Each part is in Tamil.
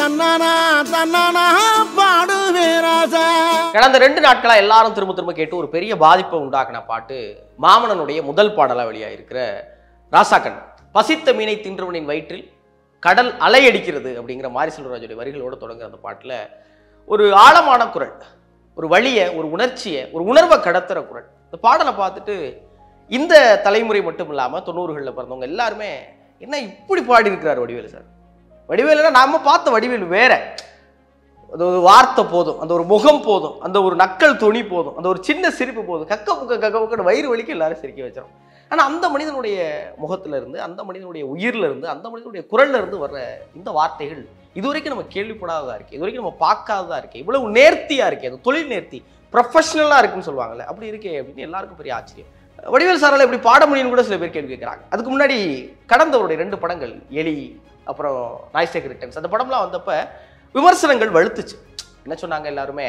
தன்னானா தன்னானா பாடுவே ராசா கடந்த ரெண்டு நாட்களா எல்லாரும் திரும்ப திரும்ப கேட்டு ஒரு பெரிய பாதிப்பை உண்டாக்குன பாட்டு மாமனனுடைய முதல் பாடலா வெளியா இருக்கிற ராசாக்கன் பசித்த மீனை தின்றவனின் வயிற்றில் கடல் அலையடிக்கிறது அப்படிங்கிற மாரி செல்வராஜுடைய வரிகளோட தொடங்குற அந்த பாட்டுல ஒரு ஆழமான குரல் ஒரு வழியை ஒரு உணர்ச்சியை ஒரு உணர்வை கடத்துற குரல் இந்த பாடலை பார்த்துட்டு இந்த தலைமுறை மட்டும் இல்லாம தொண்ணூறுகளில் பிறந்தவங்க எல்லாருமே என்ன இப்படி பாடி இருக்கிறார் வடிவேலு சார் வடிவேலுனா நாம பார்த்த வடிவேலு வேற அந்த ஒரு வார்த்தை போதும் அந்த ஒரு முகம் போதும் அந்த ஒரு நக்கல் துணி போதும் அந்த ஒரு சின்ன சிரிப்பு போதும் கக்க புக்க கக்க புக்கன்னு வயிறு வலிக்கு எல்லாரும் சிரிக்க வச்சிடும் ஆனா அந்த மனிதனுடைய முகத்துல இருந்து அந்த மனிதனுடைய உயிர்ல இருந்து அந்த மனிதனுடைய குரல்ல இருந்து வர்ற இந்த வார்த்தைகள் இதுவரைக்கும் நம்ம கேள்விப்படாததா இருக்கு இதுவரைக்கும் நம்ம பார்க்காததா இருக்கு இவ்வளவு நேர்த்தியா இருக்கு அது தொழில் நேர்த்தி ப்ரொஃபஷனலா இருக்குன்னு சொல்லுவாங்கல்ல அப்படி இருக்கே அப்படின்னு எல்லாருக்கும் பெரிய ஆச்சரியம் வடிவேல் சாரால் இப்படி பாட முடியும்னு கூட சில பேர் கேள்வி கேட்குறாங்க அதுக்கு முன்னாடி கடந்தவருடைய ரெண்டு படங்கள் எலி அப்புறம் நாய்ஸ்டேக் ரிட்டர்ன்ஸ் அந்த படம்லாம் வந்தப்ப விமர்சனங்கள் வலுத்துச்சு என்ன சொன்னாங்க எல்லாருமே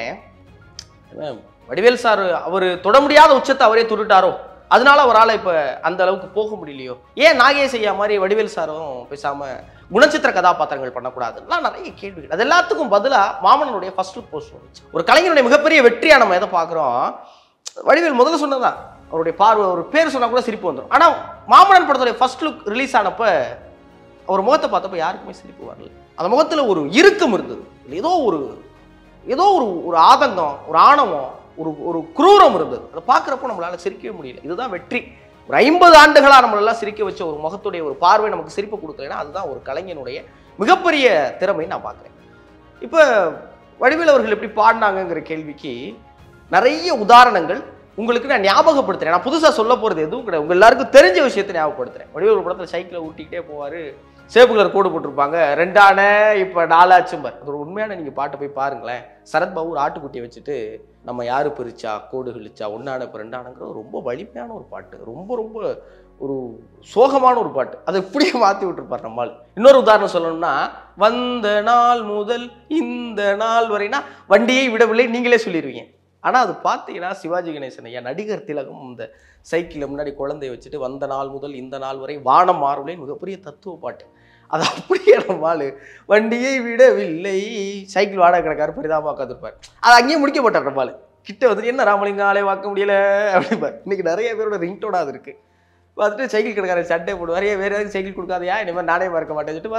இவன் வடிவேல் சார் அவர் தொட முடியாத உச்சத்தை அவரே தொட்டுட்டாரோ அதனால அவரால் இப்போ அந்த அளவுக்கு போக முடியலையோ ஏன் நாகேஷ் ஐயா மாதிரி வடிவேல் சாரும் பேசாம குணச்சித்திர கதாபாத்திரங்கள் பண்ணக்கூடாதுலாம் நிறைய கேள்விகள் அது எல்லாத்துக்கும் பதிலாக மாமனனுடைய ஃபர்ஸ்ட் லுக் போஸ்ட் வந்துச்சு ஒரு கலைஞருடைய மிகப்பெரிய வெற்றியா நம்ம எதை பார்க்குறோம் வடிவேல் முதல்ல சொன்னதான் அவருடைய பார்வை ஒரு பேர் சொன்னா கூட சிரிப்பு வந்துடும் ஆனால் மாமன்னன் படத்துடைய ஃபர்ஸ்ட் லுக் ரிலீஸ் ஆனப்ப அவர் முகத்தை பார்த்தப்ப யாருக்குமே சிரிப்பு வரல அந்த முகத்துல ஒரு இறுக்கம் இருந்தது ஏதோ ஒரு ஏதோ ஒரு ஒரு ஆதங்கம் ஒரு ஆணவம் ஒரு ஒரு குரூரம் இருந்தது அதை பார்க்குறப்போ நம்மளால சிரிக்கவே முடியல இதுதான் வெற்றி ஒரு ஐம்பது ஆண்டுகளா நம்மளெல்லாம் சிரிக்க வச்ச ஒரு முகத்துடைய ஒரு பார்வை நமக்கு சிரிப்பு கொடுக்கலைன்னா அதுதான் ஒரு கலைஞனுடைய மிகப்பெரிய திறமைன்னு நான் பார்க்குறேன் இப்போ வடிவேல் அவர்கள் எப்படி பாடினாங்கங்கிற கேள்விக்கு நிறைய உதாரணங்கள் உங்களுக்கு நான் ஞாபகப்படுத்துறேன் நான் புதுசாக சொல்ல போகிறது எதுவும் கிடையாது உங்க எல்லாருக்கும் தெரிஞ்ச விஷயத்தை ஞாபகப்படுத்துறேன் வடிவேல் ஒரு படத்தில் சைக்கிளை ஊட்டிக்கிட்டே போவார் சேப்பு கலர் கோடு போட்டிருப்பாங்க ரெண்டான இப்போ நாலாச்சும்பர் அது ஒரு உண்மையான நீங்கள் பாட்டை போய் பாருங்களேன் சரத்பாபு ஒரு ஆட்டுக்குட்டியை வச்சுட்டு நம்ம யாரு பிரிச்சா கோடு கிழிச்சா ஒன்னான இப்போ ரெண்டானங்கிறது ரொம்ப வலிமையான ஒரு பாட்டு ரொம்ப ரொம்ப ஒரு சோகமான ஒரு பாட்டு அதை இப்படியே மாற்றி விட்டுருப்பார் நம்மால் இன்னொரு உதாரணம் சொல்லணும்னா வந்த நாள் முதல் இந்த நாள் வரைனா வண்டியை விடவில்லை நீங்களே சொல்லிடுவீங்க ஆனால் அது பார்த்தீங்கன்னா சிவாஜி கணேசன் ஐயா நடிகர் திலகம் இந்த சைக்கிளில் முன்னாடி குழந்தைய வச்சுட்டு வந்த நாள் முதல் இந்த நாள் வரை வானம் மாறுவலே மிகப்பெரிய தத்துவ பாட்டு அது அப்படியே நம்மால் வண்டியை விடவில்லை சைக்கிள் வாடகை கணக்கார் பெரிதாம உட்காந்துருப்பார் அது அங்கேயே முடிக்க மாட்டார் நம்மால் கிட்ட வந்துட்டு என்ன ராமலிங்கம் ஆளே வாக்க முடியல அப்படிம்பார் இன்னைக்கு நிறைய பேரோட ரிங்டோட அது இருக்கு பார்த்துட்டு சைக்கிள் கடைக்காரன் சட்டை போடுவார் ஏன் வேற எதுவும் சைக்கிள் கொடுக்காதயா இனிமேல் நானே மறக்க மாட்டேன்னு சொல்லிட்டு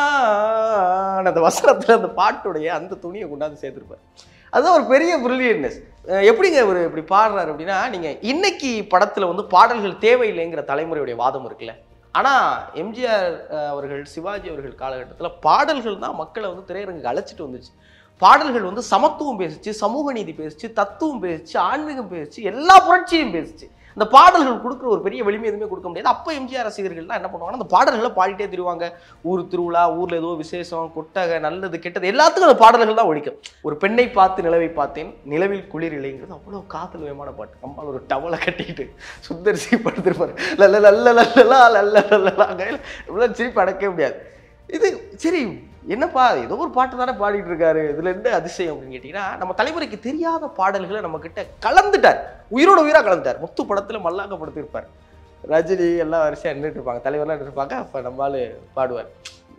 வரட்டான் அந்த வசனத்தில் அந்த பாட்டுடைய அந்த துணியை கொண்டாந்து சேர்த்துருப்பார் அதுதான் ஒரு பெரிய பிரில்லியன்ஸ் எப்படிங்க இவர் இப்படி பாடுறாரு அப்படின்னா நீங்கள் இன்னைக்கு படத்தில் வந்து பாடல்கள் தேவையில்லைங்கிற தலைமுறையுடைய வாதம் இருக்குல்ல ஆனால் எம்ஜிஆர் அஹ், அவர்கள் சிவாஜி அவர்கள் காலகட்டத்தில் பாடல்கள் தான் மக்களை வந்து திரையரங்குக்கு அழைச்சிட்டு வந்துச்சு பாடல்கள் வந்து சமத்துவம் பேசுச்சு சமூக நீதி பேசுச்சு தத்துவம் பேசுச்சு ஆன்மீகம் பேசுச்சு எல்லா புரட்சியும் பேசுச்சு இந்த பாடல்கள் கொடுக்குற ஒரு பெரிய வலிமை எதுவுமே கொடுக்க முடியாது அப்போ எம்ஜிஆர் ரசிகர்கள்லாம் என்ன பண்ணுவாங்கன்னா அந்த பாடல்களை பாடிட்டே திரிவாங்க ஊர் திருவிழா ஊரில் ஏதோ விசேஷம் கொட்டகை நல்லது கெட்டது எல்லாத்துக்கும் அந்த பாடல்கள் தான் ஒழிக்கும் ஒரு பெண்ணை பார்த்து நிலவை பார்த்தேன் நிலவில் குளிர் இலைங்கிறது அவ்வளோ காதல் வேமான பாட்டு நம்மால் ஒரு டவலை கட்டிக்கிட்டு சுந்தரிசி படுத்திருப்பாரு லல்ல லல்ல லல்லலா லல்ல லல்லலா கையில் இவ்வளோ சிரிப்பு அடக்கவே முடியாது இது சரி என்னப்பா ஏதோ ஒரு பாட்டு தானே பாடிட்டு இருக்காரு இதுல என்ன அதிசயம் அப்படின்னு கேட்டீங்கன்னா நம்ம தலைமுறைக்கு தெரியாத பாடல்களை நம்ம கிட்ட கலந்துட்டார் உயிரோட உயிரா கலந்துட்டார் முத்து படத்துல மல்லாக்க படுத்திருப்பார் ரஜினி எல்லாம் வரிசையா நின்றுட்டு இருப்பாங்க தலைவர்லாம் நின்றுட்டு இருப்பாங்க அப்ப நம்மால் பாடுவார்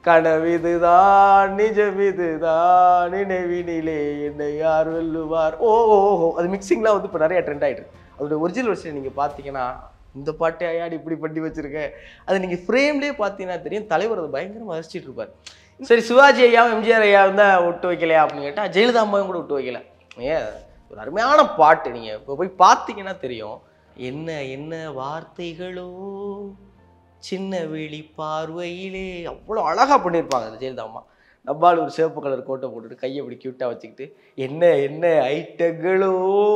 கனவிதுதான் நிஜமிதுதான் நினைவினிலே என்னை யார் வெல்லுவார் ஓ ஓ, ஓ அது மிக்சிங்லாம் வந்து இப்போ நிறைய ட்ரெண்ட் ஆயிட்டு இருக்கு அதோட ஒரிஜினல் வெர்ஷன் நீங்க பார்த்தீங்கன்னா இந்த பாட்டை ஐயாடி இப்படி பண்ணி வச்சிருக்க அது நீங்க ஃப்ரேம்லேயே பார்த்தீங்கன்னா தெரியும் தலைவர் அதை பயங்கரமா ரசிச்சிட்டு இருப்பார் சரி சிவாஜி ஐயாவும் எம்ஜிஆர் ஐயாவும் தான் விட்டு வைக்கலையா அப்படின்னு கேட்டால் ஜெயலலிதா அம்மாவும் கூட விட்டு வைக்கல ஏன் ஒரு அருமையான பாட்டு நீங்க இப்போ போய் பார்த்தீங்கன்னா தெரியும் என்ன என்ன வார்த்தைகளோ சின்ன விழி பார்வையிலே அவ்வளோ அழகா பண்ணியிருப்பாங்க அந்த ஜெயலலிதா அம்மா டப்பால் ஒரு சிவப்பு கலர் கோட்டை போட்டுட்டு கையை இப்படி க்யூட்டாக வச்சுக்கிட்டு என்ன என்ன ஐட்டங்களோ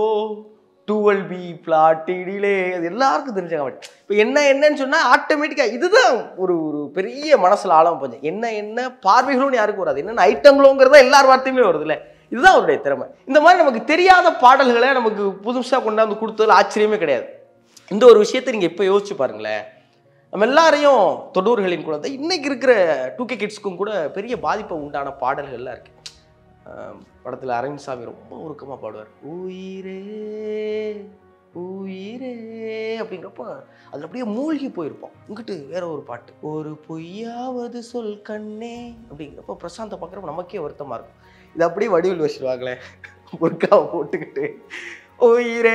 டுவெல் பி பிளாட்டிடிலே அது எல்லாருக்கும் தெரிஞ்சாங்க இப்போ என்ன என்னன்னு சொன்னால் ஆட்டோமேட்டிக்காக இதுதான் ஒரு ஒரு பெரிய மனசில் ஆழம் பஞ்சம் என்ன என்ன பார்வைகளும் யாருக்கும் வராது என்னென்ன ஐட்டங்களோங்கிறதா எல்லார் வார்த்தையுமே வருதுல்ல இதுதான் அவருடைய திறமை இந்த மாதிரி நமக்கு தெரியாத பாடல்களை நமக்கு புதுசாக கொண்டாந்து கொடுத்ததுல ஆச்சரியமே கிடையாது இந்த ஒரு விஷயத்தை நீங்கள் இப்போ யோசிச்சு பாருங்களேன் நம்ம எல்லாரையும் தொண்ணூறுகளின் குழந்தை இன்னைக்கு இருக்கிற டூ கே கிட்ஸ்க்கும் கூட பெரிய பாதிப்பை உண்டான பாடல்கள்லாம் இருக்கு ஆஹ் படத்துல அரவிந்த் சாமி ரொம்ப உருக்கமா பாடுவார் உயிரே உயிரே அப்படிங்கிறப்ப அதில் அப்படியே மூழ்கி போயிருப்போம் இங்கிட்டு வேற ஒரு பாட்டு ஒரு பொய்யாவது சொல் கண்ணே அப்படிங்கிறப்ப பிரசாந்தை பார்க்குறப்ப நமக்கே வருத்தமாக இருக்கும் இது அப்படியே வடிவில் வச்சிருவாங்களே புர்காவை போட்டுக்கிட்டு உயிரே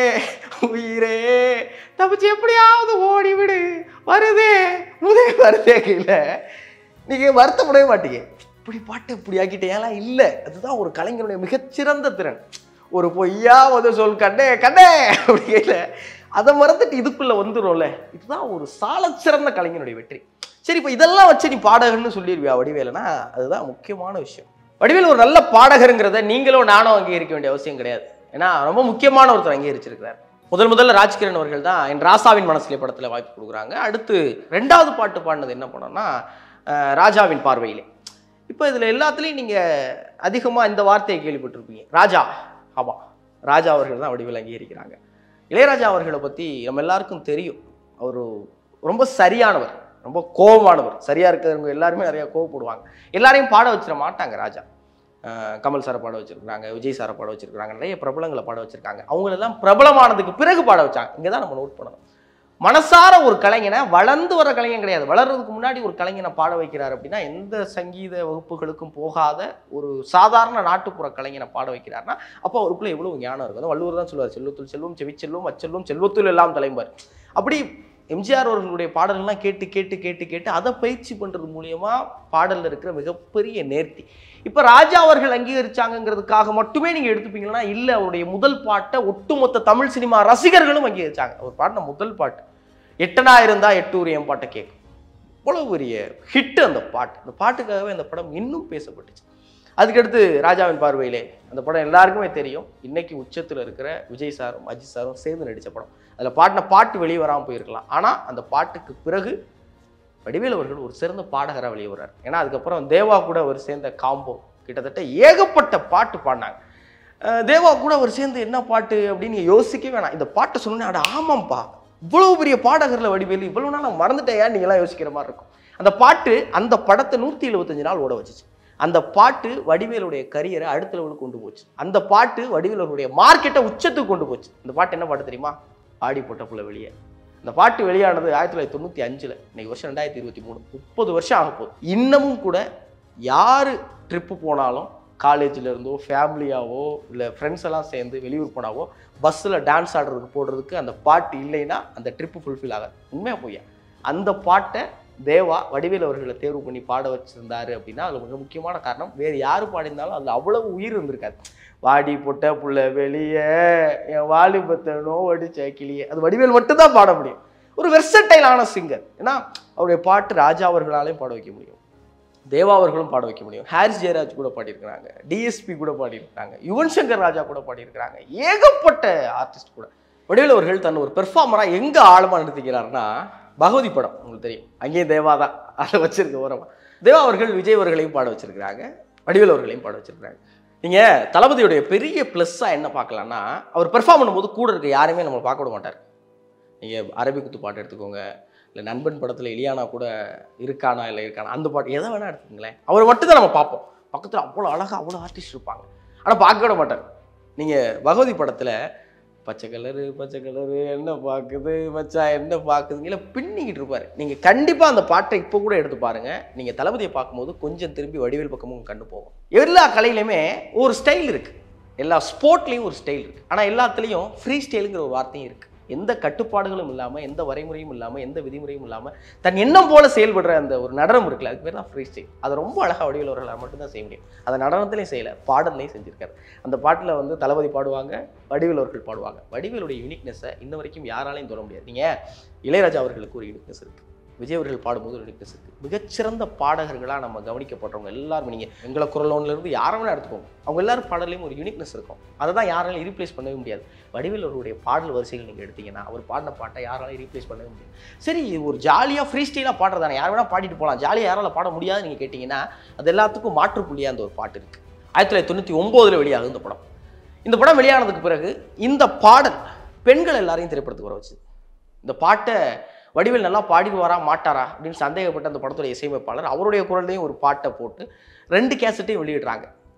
உயிரே தப்பிச்சு எப்படியாவது ஓடி விடு வருதே முதல் வருதே கீழே நீங்கள் வருத்தப்படவே மாட்டீங்க இப்படி பாட்டு இப்படி ஆக்கிட்டேன் இல்லை அதுதான் ஒரு கலைஞருடைய மிகச்சிறந்த திறன் ஒரு பொய்யாவது சொல் கண்ணே கண்ணே அப்படிங்கல அதை மறந்துட்டு இதுக்குள்ள வந்துடும்ல இதுதான் ஒரு சாலச் சிறந்த கலைஞனுடைய வெற்றி சரி இப்போ இதெல்லாம் வச்சு நீ பாடகர்னு சொல்லிடுவியா வடிவேலுனா அதுதான் முக்கியமான விஷயம் வடிவேல் ஒரு நல்ல பாடகருங்கிறத நீங்களும் நானும் அங்கீகரிக்க வேண்டிய அவசியம் கிடையாது ஏன்னா ரொம்ப முக்கியமான ஒருத்தர் அங்கீகரிச்சிருக்கிறார் முதல் முதல்ல ராஜ்கிரண் அவர்கள் தான் என் ராசாவின் மனசிலே படத்தில் வாய்ப்பு கொடுக்குறாங்க அடுத்து ரெண்டாவது பாட்டு பாடினது என்ன பண்ணோம்னா அஹ், ராஜாவின் பார்வையிலே இப்போ இதில் எல்லாத்துலேயும் நீங்கள் அதிகமாக இந்த வார்த்தையை கேள்விப்பட்டிருப்பீங்க ராஜா ஆமாம் ராஜா அவர்கள் தான் வடிவில் அங்கீகரிக்கிறாங்க இளையராஜா அவர்களை பற்றி நம்ம எல்லாருக்கும் தெரியும் அவர் ரொம்ப சரியானவர் ரொம்ப கோபமானவர் சரியாக இருக்கிறவங்க எல்லாருமே நிறையா கோவப்படுவாங்க எல்லாரையும் பாட வச்சிட மாட்டாங்க ராஜா அஹ் கமல் சாரை பாட வச்சிருக்காங்க விஜய் சாரை பாட வச்சிருக்காங்க நிறைய பிரபலங்களை பாட வச்சிருக்காங்க அவங்களெல்லாம் பிரபலமானதுக்கு பிறகு பாட வச்சாங்க இங்கே தான் நம்ம நோட் பண்ணணும் மனசார ஒரு கலைஞனை வளர்ந்து வர கலைஞன் கிடையாது வளர்றதுக்கு முன்னாடி ஒரு கலைஞனை பாட வைக்கிறார் அப்படின்னா எந்த சங்கீத வகுப்புகளுக்கும் போகாத ஒரு சாதாரண நாட்டுப்புற கலைஞனை பாட வைக்கிறார்னா அப்போ அவருக்குள்ள எவ்வளவு ஞானம் இருக்கும் அதான் வள்ளுவர் தான் சொல்லுவார் செல்வத்துள் செல்வம் செவிச்செல்வம் அச்செல்வம் செல்வத்துள் எல்லாம் தலைம்பார் அப்படி எம்ஜிஆர் அவர்களுடைய பாடல்கள்லாம் கேட்டு கேட்டு கேட்டு கேட்டு அதை பயிற்சி பண்றது மூலியமா பாடல்ல இருக்கிற மிகப்பெரிய நேர்த்தி இப்போ ராஜா அவர்கள் அங்கீகரிச்சாங்கங்கிறதுக்காக மட்டுமே நீங்க எடுத்துப்பீங்கன்னா இல்ல அவருடைய முதல் பாட்டை ஒட்டுமொத்த தமிழ் சினிமா ரசிகர்களும் அங்கீகரிச்சாங்க அவர் பாடின முதல் பாட்டு எட்டனா இருந்தா எட்டூர் என் பாட்டை கேட்கும் அவ்வளவு பெரிய ஹிட் அந்த பாட்டு அந்த பாட்டுக்காகவே அந்த படம் இன்னும் பேசப்பட்டுச்சு அதுக்கடுத்து ராஜாவின் பார்வையிலே அந்த படம் எல்லாருக்குமே தெரியும் இன்னைக்கு உச்சத்தில் இருக்கிற விஜய் சாரும் அஜித் சாரும் சேர்ந்து நடித்த படம் அதில் பாடின பாட்டு வெளியே வராமல் போயிருக்கலாம் ஆனால் அந்த பாட்டுக்கு பிறகு வடிவேல் அவர்கள் ஒரு சிறந்த பாடகராக வெளியே வர்றார் ஏன்னா அதுக்கப்புறம் தேவா கூட அவர் சேர்ந்த காம்போ கிட்டத்தட்ட ஏகப்பட்ட பாட்டு பாடினாங்க அஹ் தேவா கூட அவர் சேர்ந்து என்ன பாட்டு அப்படின்னு நீங்க யோசிக்கவே வேணாம் இந்த பாட்டை சொன்னேன் அட ஆமாம்ப்பா இவ்வளவு பெரிய பாடகர்ல வடிவேலு இவ்வளவு நாள் நான் மறந்துட்டேன் நீங்களாம் யோசிக்கிற மாதிரி இருக்கும் அந்த பாட்டு அந்த படத்தை நூற்றி எழுபத்தஞ்சு நாள் ஓட வச்சுச்சு அந்த பாட்டு வடிவேலுடைய கரியரை அடுத்த லெவலுக்கு கொண்டு போச்சு அந்த பாட்டு வடிவேலுடைய மார்க்கெட்டை உச்சத்துக்கு கொண்டு போச்சு இந்த பாட்டு என்ன பாட்டு தெரியுமா ஆடி போட்ட புள்ள வெளியே இந்த பாட்டு வெளியானது ஆயிரத்தி தொள்ளாயிரத்தி தொண்ணூற்றி அஞ்சில் இன்னைக்கு வருஷம் ரெண்டாயிரத்தி இருபத்தி மூணு முப்பது வருஷம் ஆக போகுது இன்னமும் கூட யார் ட்ரிப்பு போனாலும் காலேஜில் இருந்தோ ஃபேமிலியாவோ இல்லை ஃப்ரெண்ட்ஸ் எல்லாம் சேர்ந்து வெளியூர் போனாவோ பஸ்ஸில் டான்ஸ் ஆடுறதுக்கு போடுறதுக்கு அந்த பாட்டு இல்லைன்னா அந்த ட்ரிப்பு ஃபுல்ஃபில் ஆகாது உண்மையாக பொய்யா அந்த பாட்டை தேவா வடிவேல் அவர்களை தேர்வு பண்ணி பாட வச்சிருந்தாரு அப்படின்னா அதுல மிக முக்கியமான காரணம் வேறு யார் பாடியிருந்தாலும் அதில் அவ்வளவு உயிர் இருந்திருக்காது வாடி பொட்ட புள்ள வெளியே என் வாலிபத்தை நோவடிச்ச கிளியே அது வடிவேல் மட்டும்தான் பாட முடியும் ஒரு வெர்சட்டைலான சிங்கர் ஏன்னா அவருடைய பாட்டு ராஜா அவர்களாலையும் பாட வைக்க முடியும் தேவா அவர்களும் பாட வைக்க முடியும் ஹாரிஸ் ஜெயராஜ் கூட பாடியிருக்கிறாங்க டிஎஸ்பி கூட பாடியிருக்கிறாங்க யுவன் சங்கர் ராஜா கூட பாடியிருக்கிறாங்க ஏகப்பட்ட ஆர்டிஸ்ட் கூட வடிவேல் அவர்கள் தன் ஒரு பெர்ஃபார்மராக எங்கே ஆழமாக நிறுத்திக்கிறாருன்னா பகவதி படம் உங்களுக்கு தெரியும் அங்கேயும் தேவா தான் அதை வச்சிருக்க ஓரமா தேவா அவர்கள் விஜய் அவர்களையும் பாட வச்சிருக்கிறாங்க வடிவேல் அவர்களையும் பாட வச்சிருக்கிறாங்க நீங்கள் தளபதியுடைய பெரிய ப்ளஸ்ஸாக என்ன பார்க்கலாம்னா அவர் பெர்ஃபார்ம் பண்ணும்போது கூட இருக்க யாருமே நம்மளை பார்க்க விட மாட்டார் நீங்கள் அரபி குத்து பாட்டு எடுத்துக்கோங்க இல்லை நண்பன் படத்தில் எலியானா கூட இருக்கானா இல்லை இருக்கானா அந்த பாட்டு எதை வேணால் எடுத்துக்கங்களேன் அவரை மட்டும் தான் நம்ம பார்ப்போம் பக்கத்தில் அவ்வளோ அழகாக அவ்வளோ ஆர்டிஸ்ட் இருப்பாங்க ஆனால் பார்க்க விட மாட்டார் நீங்கள் பகவதி படத்தில் பச்சை கலரு பச்சை கலரு என்ன பார்க்குது மச்சான் என்ன பார்க்குதுங்க இல்லை பின்னிக்கிட்டு இருப்பார் நீங்கள் கண்டிப்பாக அந்த பாட்டை இப்போ கூட எடுத்து பாருங்க நீங்கள் தளபதியை பார்க்கும்போது கொஞ்சம் திரும்பி வடிவேல் பக்கமும் உங்க கண்ணு போகும் எல்லா கலையிலையுமே ஒரு ஸ்டைல் இருக்குது எல்லா ஸ்போர்ட்லேயும் ஒரு ஸ்டைல் இருக்குது ஆனால் எல்லாத்துலேயும் ஃப்ரீ ஸ்டைலுங்கிற ஒரு வார்த்தையும் இருக்குது எந்த கட்டுப்பாடுகளும் இல்லாமல் எந்த வரைமுறையும் இல்லாமல் எந்த விதிமுறையும் இல்லாமல் தன் எண்ணம் போல செயல்படுற அந்த ஒரு நடனம் இருக்குல்ல அதுக்கு பேர் தான் ஃப்ரீ ஸ்டைல் அதை ரொம்ப அழகாக வடிவில் அவர்களால் மட்டும்தான் செய்ய முடியும் அதை நடனத்திலையும் செய்யலை பாடல்லையும் செஞ்சிருக்காரு அந்த பாட்டில் வந்து தளபதி பாடுவாங்க வடிவேல் அவர்கள் பாடுவாங்க வடிவேலுடைய யூனிக்னஸை இன்ன வரைக்கும் யாராலையும் தொட முடியாது நீங்கள் இளையராஜா அவர்களுக்கு ஒரு யூனிக்னஸ் இருக்குது விஜய் அவர்கள் பாடும்போது ஒரு யூனிக்னஸ் இருக்குது மிகச்சிறந்த பாடகர்களாக நம்ம கவனிக்கப்படுறவங்க எல்லாருமே நீங்கள் எங்களை குரலோன்லேருந்து யாரை வேணா எடுத்துக்கோங்க அவங்க எல்லாரும் பாடலையும் ஒரு யூனிக்னஸ் இருக்கும் அதை தான் யாராலையும் ரீப்ளேஸ் பண்ணவே முடியாது வடிவேல் அவருடைய பாடல் வரிசைகள் நீங்கள் எடுத்தீங்கன்னா அவர் பாடின பாட்டை யாராலையும் ரீப்ளேஸ் பண்ணவே முடியாது சரி இது ஒரு ஜாலியாக ஃப்ரீ ஸ்டைலாக பாடுறதானே யார் வேணால் பாடிட்டு போகலாம் ஜாலியாக யாரால பாட முடியாதுன்னு நீங்கள் கேட்டிங்கன்னா அது எல்லாத்துக்கும் மாற்றுப்புள்ளியாக அந்த ஒரு பாட்டு இருக்குது ஆயிரத்தி தொள்ளாயிரத்தி தொண்ணூற்றி ஒம்போதில் வெளியாகுது இந்த படம் இந்த படம் வெளியானதுக்கு பிறகு இந்த பாடல் பெண்கள் எல்லாரையும் திரைப்படத்துக்கு வர வச்சுது இந்த பாட்டை வடிவேல் நல்லா பாடிடுவாரா மாட்டாரா அப்படின்னு சந்தேகப்பட்ட அந்த படத்துடைய இசையமைப்பாளர் அவருடைய குரல்லையும் ஒரு பாட்டை போட்டு ரெண்டு கேசட்டையும் வெளியிடுறாங்க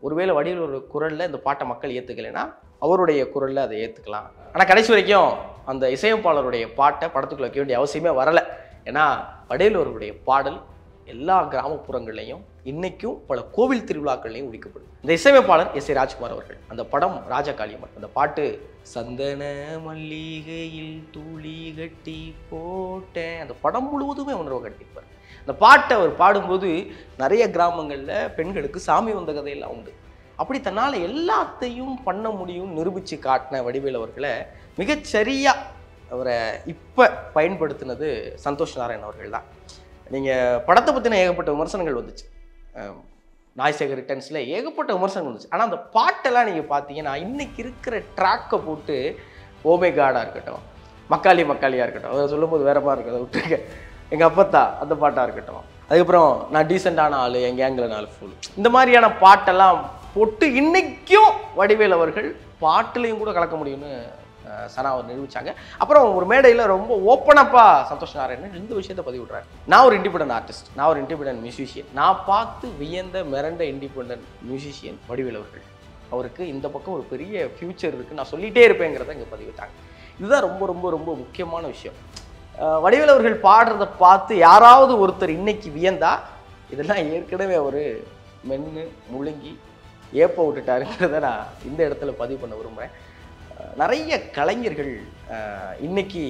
ஒருவேளை வடிவில் ஒரு குரலில் இந்த பாட்டை மக்கள் ஏற்றுக்கலைன்னா அவருடைய குரலில் அதை ஏற்றுக்கலாம் ஆனால் கடைசி வரைக்கும் அந்த இசையமைப்பாளருடைய பாட்டை படத்துக்குள்ள வைக்க வேண்டிய அவசியமே வரலை ஏன்னா வடிவேலூருடைய பாடல் எல்லா கிராமப்புறங்கள்லையும் இன்னைக்கும் பல கோவில் திருவிழாக்கள்லையும் ஒழிக்கப்படுது இந்த இசையமைப்பாளர் எஸ் ஏ ராஜ்குமார் அவர்கள் அந்த படம் ராஜகாளியம்மன் அந்த பாட்டு சந்தன மல்லிகையில் துளி கட்டி போட்டேன் அந்த படம் முழுவதுமே உணர்வு கட்டிப்பார் அந்த பாட்டை அவர் பாடும்போது நிறைய கிராமங்களில் பெண்களுக்கு சாமி வந்த கதையெல்லாம் உண்டு அப்படி தன்னால் எல்லாத்தையும் பண்ண முடியும் நிரூபித்து காட்டின வடிவேல் அவர்களை மிகச்சரியா அவரை இப்போ பயன்படுத்தினது சந்தோஷ் நாராயண் அவர்கள் தான் நீங்கள் படத்தை பற்றின ஏகப்பட்ட விமர்சனங்கள் வந்துச்சு அஹ் நாய்சேகர் ரிட்டர்ன்ஸில் ஏகப்பட்ட விமர்சனங்கள் வந்துச்சு ஆனால் அந்த பாட்டெல்லாம் நீங்கள் பார்த்தீங்கன்னா இன்னைக்கு இருக்கிற ட்ராக்கை போட்டு ஓமே காடாக இருக்கட்டும் மக்காளி மக்காளியாக இருக்கட்டும் அதை சொல்லும்போது வேற மாதிரி இருக்கும் அதை விட்டுருக்க எங்கள் அப்பத்தா அந்த பாட்டாக இருக்கட்டும் அதுக்கப்புறம் நான் டீசெண்டான ஆள் என் கேங்கில் நாலு ஃபுல் இந்த மாதிரியான பாட்டெல்லாம் போட்டு இன்னைக்கும் வடிவேல் அவர்கள் பாட்டுலையும் கூட கலக்க முடியும்னு அஹ், சனா அவர் நிரூபிச்சாங்க அப்புறம் ஒரு மேடையில் ரொம்ப ஓப்பனப்பா சந்தோஷ் நாராயணன் இந்த விஷயத்தை பதிவிடுறாரு நான் ஒரு இண்டிபெண்டன்ட் ஆர்டிஸ்ட் நான் ஒரு இண்டிபெண்டன்ட் மியூசிஷியன் நான் பார்த்து வியந்த மிரண்ட இண்டிபெண்டன்ட் மியூசிஷியன் வடிவேல் அவர்கள் அவருக்கு இந்த பக்கம் ஒரு பெரிய ஃப்யூச்சர் இருக்குது நான் சொல்லிகிட்டே இருப்பேங்கிறத இங்கே பதிவிட்டாங்க இதுதான் ரொம்ப ரொம்ப ரொம்ப முக்கியமான விஷயம் அஹ், வடிவேல் அவர்கள் பாடுறத பார்த்து யாராவது ஒருத்தர் இன்னைக்கு வியந்தா இதெல்லாம் ஏற்கனவே ஒரு மென்று முழுங்கி ஏப்ப விட்டுட்டாருங்கிறத நான் இந்த இடத்துல பதிவு பண்ண விரும்புகிறேன் அஹ் நிறைய கலைஞர்கள் அஹ், இன்னைக்கு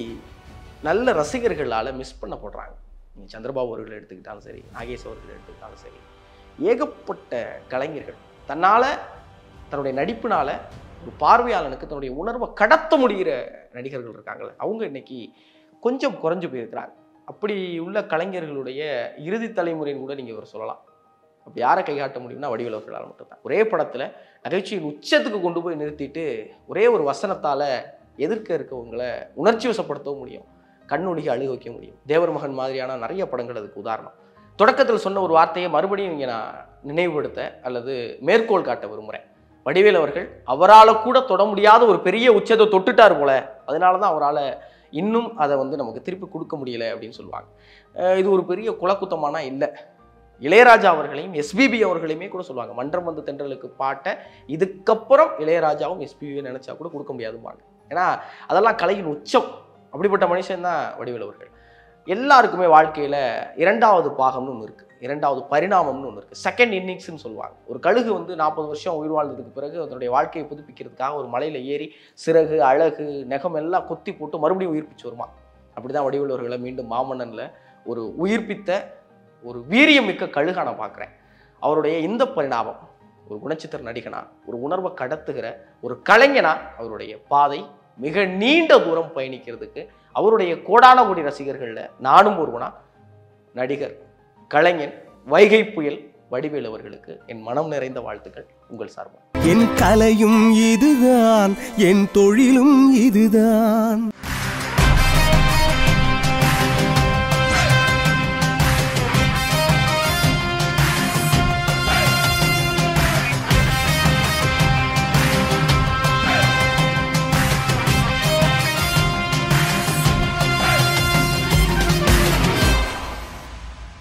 நல்ல ரசிகர்களால் மிஸ் பண்ணப்படுறாங்க நீ சந்திரபாபு அவர்கள் எடுத்துக்கிட்டாலும் சரி நாகேஷ் அவர்கள் எடுத்துக்கிட்டாலும் சரி ஏகப்பட்ட கலைஞர்கள் தன்னால் தன்னுடைய நடிப்பினால ஒரு பார்வையாளனுக்கு தன்னுடைய உணர்வை கடத்த முடிகிற நடிகர்கள் இருக்காங்கல்ல அவங்க இன்னைக்கு கொஞ்சம் குறைஞ்சு போயிருக்கிறாங்க அப்படி உள்ள கலைஞர்களுடைய இறுதி தலைமுறைன்னு கூட நீங்கள் ஒரு சொல்லலாம் அப்படி யாரை கைகாட்ட முடியும்னா வடிவேல் அவர்களால் மட்டும்தான் ஒரே படத்தில் நகைச்சுவையின் உச்சத்துக்கு கொண்டு போய் நிறுத்திட்டு ஒரே ஒரு வசனத்தால் எதிர்க்க இருக்கவங்களை உணர்ச்சி வசப்படுத்தவும் முடியும் கண்ணுடிக அழுக வைக்க முடியும் தேவர் மகன் மாதிரியான நிறைய படங்கள் அதுக்கு உதாரணம் தொடக்கத்தில் சொன்ன ஒரு வார்த்தையை மறுபடியும் இங்கே நான் நினைவுபடுத்த அல்லது மேற்கோள் காட்ட விரும்புகிறேன் வடிவேல் அவர்கள் அவரால் கூட தொட முடியாத ஒரு பெரிய உச்சத்தை தொட்டுட்டார் போல அதனால தான் அவரால் இன்னும் அதை வந்து நமக்கு திருப்பி கொடுக்க முடியல அப்படின்னு சொல்லுவாங்க அஹ் இது ஒரு பெரிய குலக்குத்தமானா இல்லை இளையராஜா அவர்களையும் எஸ்பிபி அவர்களையுமே கூட சொல்லுவாங்க மன்றம் வந்து தென்றலுக்கு பாட்டை இதுக்கப்புறம் இளையராஜாவும் எஸ்பிபியும் நினைச்சா கூட கொடுக்க முடியாதும்பாங்க ஏன்னா அதெல்லாம் கலையின் உச்சம் அப்படிப்பட்ட மனுஷன் தான் வடிவேல் அவர்கள் எல்லாருக்குமே வாழ்க்கையில் இரண்டாவது பாகம்னு ஒன்று இருக்குது இரண்டாவது பரிணாமம்னு ஒன்று இருக்குது செகண்ட் இன்னிங்ஸ்னு சொல்லுவாங்க ஒரு கழுகு வந்து நாற்பது வருஷம் உயிர் வாழ்ந்ததுக்கு பிறகு அதனுடைய வாழ்க்கையை புதுப்பிக்கிறதுக்காக ஒரு மலையில் ஏறி சிறகு அழகு நெகம் எல்லாம் கொத்தி போட்டு மறுபடியும் உயிர்ப்பிச்சு வருமா அப்படி தான் வடிவேல் அவர்களை மீண்டும் மாமன்னனில் ஒரு உயிர்ப்பித்த ஒரு வீரியம் மிக்க கழுகா நான் பார்க்குறேன் அவருடைய இந்த பரிணாமம் ஒரு குணச்சித்திர நடிகனா ஒரு உணர்வை கடத்துகிற ஒரு கலைஞனா அவருடைய பாதை மிக நீண்ட தூரம் பயணிக்கிறதுக்கு அவருடைய கோடான கோடி ரசிகர்களில் நானும் ஒருவனா நடிகர் கலைஞன் வைகை புயல் வடிவேல் அவர்களுக்கு என் மனம் நிறைந்த வாழ்த்துக்கள் உங்கள் சார்பாக என் கலையும் இதுதான் என் தொழிலும் இதுதான்